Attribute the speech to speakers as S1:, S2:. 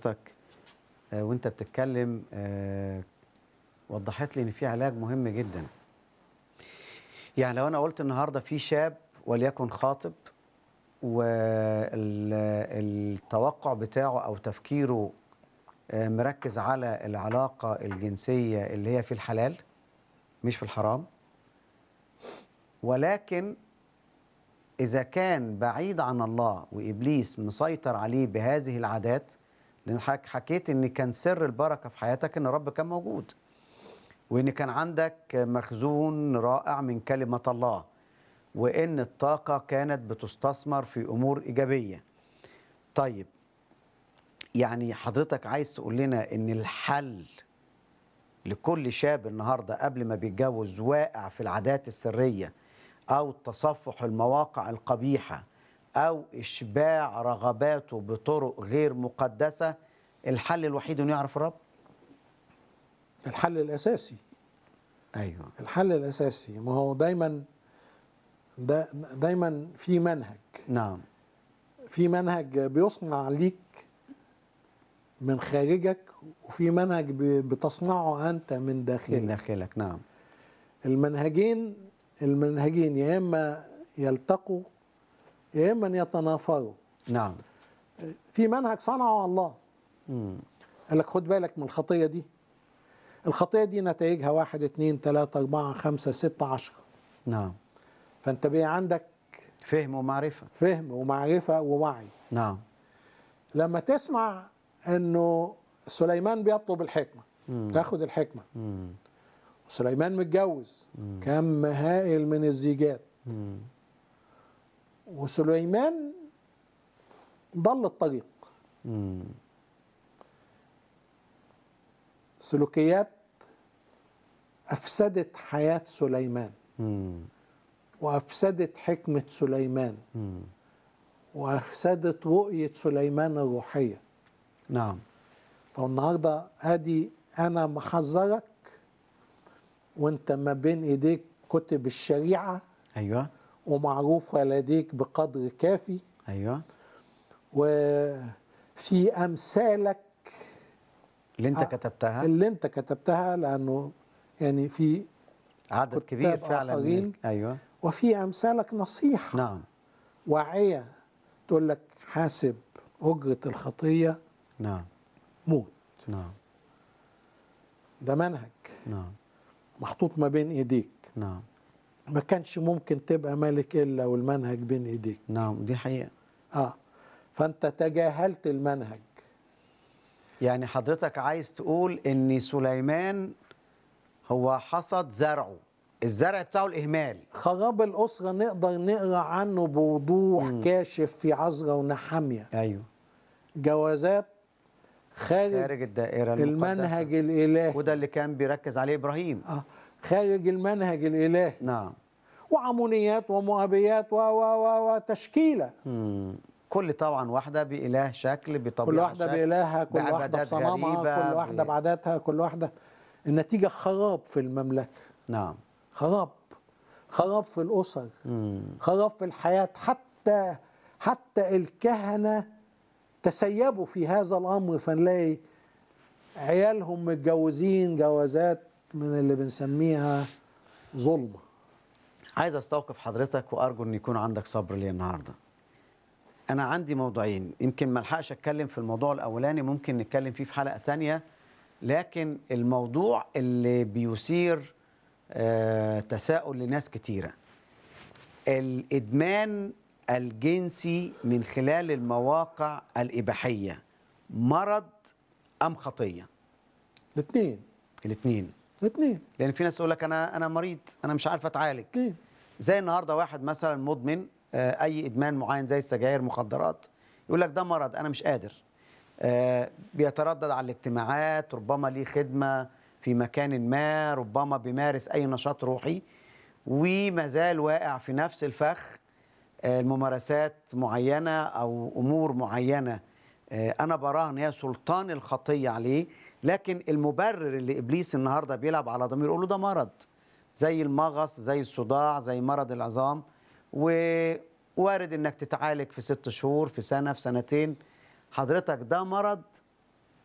S1: حضرتك آه، وانت بتتكلم آه، وضحت لي ان في علاج مهم جدا يعني لو انا قلت النهارده في شاب وليكن خاطب والتوقع بتاعه او تفكيره آه، مركز على العلاقه الجنسيه اللي هي في الحلال مش في الحرام ولكن إذا كان بعيد عن الله وإبليس مسيطر عليه بهذه العادات لأن حضرتك حكيت إن كان سر البركة في حياتك إن الرب كان موجود وإن كان عندك مخزون رائع من كلمة الله وإن الطاقة كانت بتستثمر في أمور إيجابية طيب يعني حضرتك عايز تقول لنا إن الحل لكل شاب النهارده قبل ما بيتجوز واقع في العادات السريه او تصفح المواقع القبيحه او اشباع رغباته بطرق غير مقدسه الحل الوحيد انه يعرف الرب
S2: الحل الاساسي
S1: ايوه
S2: الحل الاساسي ما هو دايما دا دايما في منهج
S1: نعم
S2: في منهج بيصنع ليك من خارجك وفي منهج ب- بتصنعه انت من
S1: من
S2: داخلك
S1: داخلك نعم
S2: المنهجين المنهجين يا اما يلتقوا يا اما يتنافروا
S1: نعم
S2: في منهج صنعه الله
S1: مم.
S2: قال لك خد بالك من الخطيه دي الخطيه دي نتائجها واحد اتنين تلاته اربعه خمسه سته عشره
S1: نعم
S2: فانت بقى عندك
S1: فهم ومعرفه
S2: فهم ومعرفه ووعي
S1: نعم
S2: لما تسمع انه سليمان بيطلب الحكمه
S1: مم.
S2: تاخد الحكمه
S1: مم.
S2: وسليمان متجوز كم هائل من الزيجات
S1: مم.
S2: وسليمان ضل الطريق
S1: مم.
S2: سلوكيات افسدت حياه سليمان
S1: مم.
S2: وافسدت حكمه سليمان
S1: مم.
S2: وافسدت رؤيه سليمان الروحيه
S1: نعم
S2: فالنهارده ادي انا محذرك وانت ما بين ايديك كتب الشريعه
S1: ايوه
S2: ومعروفه لديك بقدر كافي
S1: ايوه
S2: وفي امثالك
S1: اللي انت
S2: آه،
S1: كتبتها
S2: اللي انت كتبتها لانه يعني في
S1: عدد
S2: كتاب
S1: كبير فعلا من
S2: آخرين.
S1: ال- ايوه
S2: وفي امثالك نصيحه
S1: نعم
S2: واعيه تقول لك حاسب اجره الخطيه
S1: نعم
S2: موت
S1: نعم
S2: ده منهج
S1: نعم
S2: محطوط ما بين ايديك
S1: نعم
S2: ما كانش ممكن تبقى ملك الا والمنهج بين ايديك
S1: نعم دي حقيقة
S2: اه فانت تجاهلت المنهج
S1: يعني حضرتك عايز تقول ان سليمان هو حصد زرعه الزرع بتاعه الاهمال
S2: خراب الاسره نقدر نقرا عنه بوضوح
S1: مم.
S2: كاشف في عزرا ونحاميه
S1: ايوه
S2: جوازات خارج,
S1: خارج الدائرة
S2: المنهج
S1: المقدسة.
S2: الالهي
S1: وده اللي كان بيركز عليه ابراهيم
S2: آه خارج المنهج الالهي
S1: نعم
S2: وعمونيات ومؤابيات و و و وتشكيله
S1: مم. كل طبعا واحدة بإله شكل بطبيعة
S2: كل واحده
S1: شكل،
S2: بإلهها كل واحده
S1: بعبادات
S2: بصنمها
S1: غريبة،
S2: كل واحده
S1: ب-
S2: بعاداتها كل واحده النتيجه خراب في المملكه
S1: نعم
S2: خراب خراب في الاسر
S1: مم.
S2: خراب في الحياه حتى حتى الكهنه تسيبوا في هذا الامر فنلاقي عيالهم متجوزين جوازات من اللي بنسميها ظلمه
S1: عايز استوقف حضرتك وارجو ان يكون عندك صبر لي النهارده انا عندي موضوعين يمكن ما الحقش اتكلم في الموضوع الاولاني ممكن نتكلم فيه في حلقه تانية لكن الموضوع اللي بيثير آه تساؤل لناس كتيره الادمان الجنسي من خلال المواقع الاباحيه مرض ام خطيه
S2: الاثنين
S1: الاثنين
S2: الاثنين
S1: لان في ناس تقول لك انا انا مريض انا مش عارف اتعالج
S2: الاثنين
S1: زي النهارده واحد مثلا مدمن آه، اي ادمان معين زي السجاير مخدرات يقول لك ده مرض انا مش قادر آه، بيتردد على الاجتماعات ربما ليه خدمه في مكان ما ربما بيمارس اي نشاط روحي وما زال واقع في نفس الفخ آه، الممارسات معينه او امور معينه آه، انا براها ان هي سلطان الخطيه عليه لكن المبرر اللي ابليس النهارده بيلعب على ضميره يقول له ده مرض زي المغص زي الصداع زي مرض العظام ووارد انك تتعالج في ست شهور في سنه في سنتين حضرتك ده مرض